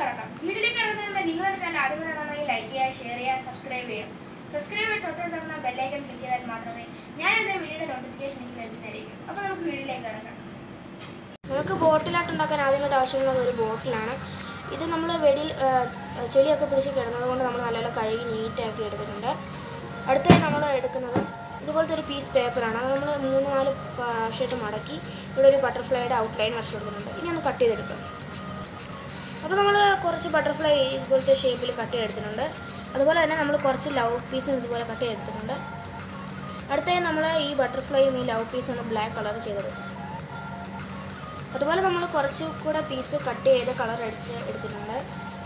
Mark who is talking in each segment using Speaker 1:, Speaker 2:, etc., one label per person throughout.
Speaker 1: കിടക്കാം വീഡിയോയിലേക്ക് കിടക്കുന്ന നിങ്ങളുടെ ചാനൽ ആദ്യമായിട്ടാണെങ്കിൽ ലൈക്ക് ചെയ്യുക ഷെയർ ചെയ്യുക സബ്സ്ക്രൈബ് ചെയ്യുക സബ്സ്ക്രൈബ് ചെയ്ത് തൊട്ടടുത്തുള്ള ബെല്ലൈക്കൺ ക്ലിക്ക് ചെയ്താൽ മാത്രമേ ഞാനിടുന്ന വീഡിയോയുടെ നോട്ടിഫിക്കേഷൻ എനിക്ക് ലഭിക്കുന്നതായിരിക്കും അപ്പോൾ നമുക്ക് വീഡിയോയിലേക്ക് കിടക്കാം
Speaker 2: നമുക്ക് ബോട്ടിലായിട്ട് ഉണ്ടാക്കാൻ ആദ്യമായിട്ട് ആവശ്യമുള്ളത് ഒരു ബോട്ടിലാണ് ഇത് നമ്മൾ വെടിയിൽ ആ, ചെളിയൊക്കെ പിടിച്ച് കിടന്നത് കൊണ്ട് നമ്മൾ നല്ലപോലെ കഴുകി നീറ്റാക്കി എടുത്തിട്ടുണ്ട് അടുത്തായി നമ്മൾ എടുക്കുന്നത് ഇതുപോലത്തെ ഒരു പീസ് പേപ്പറാണ് അത് നമ്മൾ മൂന്ന് നാല് പ്രാവശ്യമായിട്ട് മടക്കി ഇവിടെ ഒരു ബട്ടർഫ്ലൈയുടെ ഔട്ട്ലൈൻ വരച്ച് കൊടുക്കുന്നുണ്ട് ഇനി ഒന്ന് കട്ട് ചെയ്തെടുക്കാം അപ്പോൾ നമ്മൾ കുറച്ച് ബട്ടർഫ്ലൈ ഇതുപോലത്തെ ഷേപ്പിൽ കട്ട് ചെയ്തെടുത്തിട്ടുണ്ട് അതുപോലെ തന്നെ നമ്മൾ കുറച്ച് ലവ് പീസും ഇതുപോലെ കട്ട് ചെയ്തെടുത്തിട്ടുണ്ട് അടുത്തായി നമ്മൾ ഈ ബട്ടർഫ്ലൈയും ഈ ലവ് പീസും ഒന്ന് ബ്ലാക്ക് കളർ ചെയ്തെടുക്കും അതുപോലെ നമ്മൾ കുറച്ച് കൂടെ പീസ് കട്ട് ചെയ്ത് കളർ അടിച്ച് എടുത്തിട്ടുണ്ട്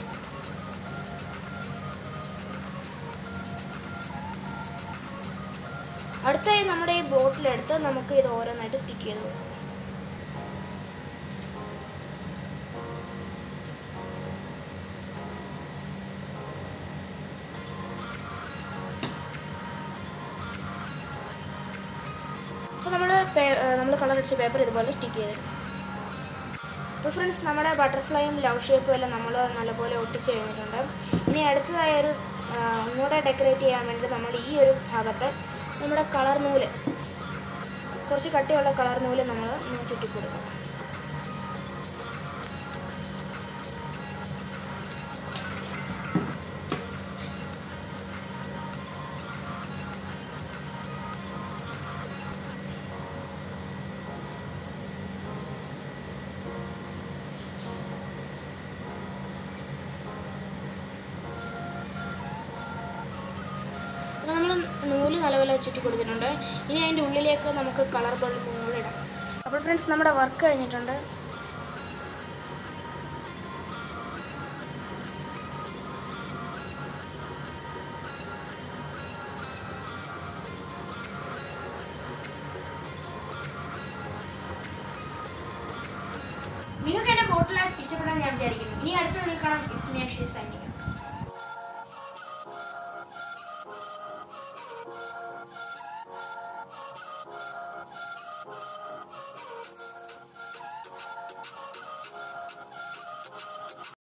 Speaker 2: അടുത്തായി നമ്മുടെ ഈ ബോട്ടിലെടുത്ത് നമുക്ക് ഇത് ഓരോന്നായിട്ട് സ്റ്റിക്ക് ചെയ്ത് കൊടുക്കാം അപ്പോൾ നമ്മൾ നമ്മൾ കളർ അടിച്ച പേപ്പർ ഇതുപോലെ സ്റ്റിക്ക് ചെയ്തിടും അപ്പോൾ ഫ്രണ്ട്സ് നമ്മുടെ ബട്ടർഫ്ലൈയും ലവ് ഷേപ്പും എല്ലാം നമ്മൾ നല്ലപോലെ ഒട്ടിച്ച് കഴിഞ്ഞിട്ടുണ്ട് ഇനി അടുത്തതായ ഒരു ആ, ഒന്നുകൂടെ ഡെക്കറേറ്റ് ചെയ്യാൻ വേണ്ടി നമ്മൾ ഈ ഒരു ഭാഗത്ത് നമ്മുടെ കളർ നൂല് കുറച്ച് കട്ടിയുള്ള കളർ നൂല് നമ്മൾ ചുറ്റി കൊടുക്കും അപ്പോൾ നമ്മൾ നൂല് നല്ലപോലെ ചുറ്റി കൊടുത്തിട്ടുണ്ട് ഇനി അതിൻ്റെ ഉള്ളിലേക്ക് നമുക്ക് കളർ ബൾബ് ഇടാം അപ്പോൾ ഫ്രണ്ട്സ് നമ്മുടെ വർക്ക് കഴിഞ്ഞിട്ടുണ്ട്
Speaker 1: നിങ്ങൾക്ക് എൻ്റെ ബോട്ടിൽ ഇഷ്ടപ്പെടാൻ ഞാൻ വിചാരിക്കുന്നു ഇനി അടുത്ത വീഡിയോ കാണാം മീനാക്ഷി സൈനിക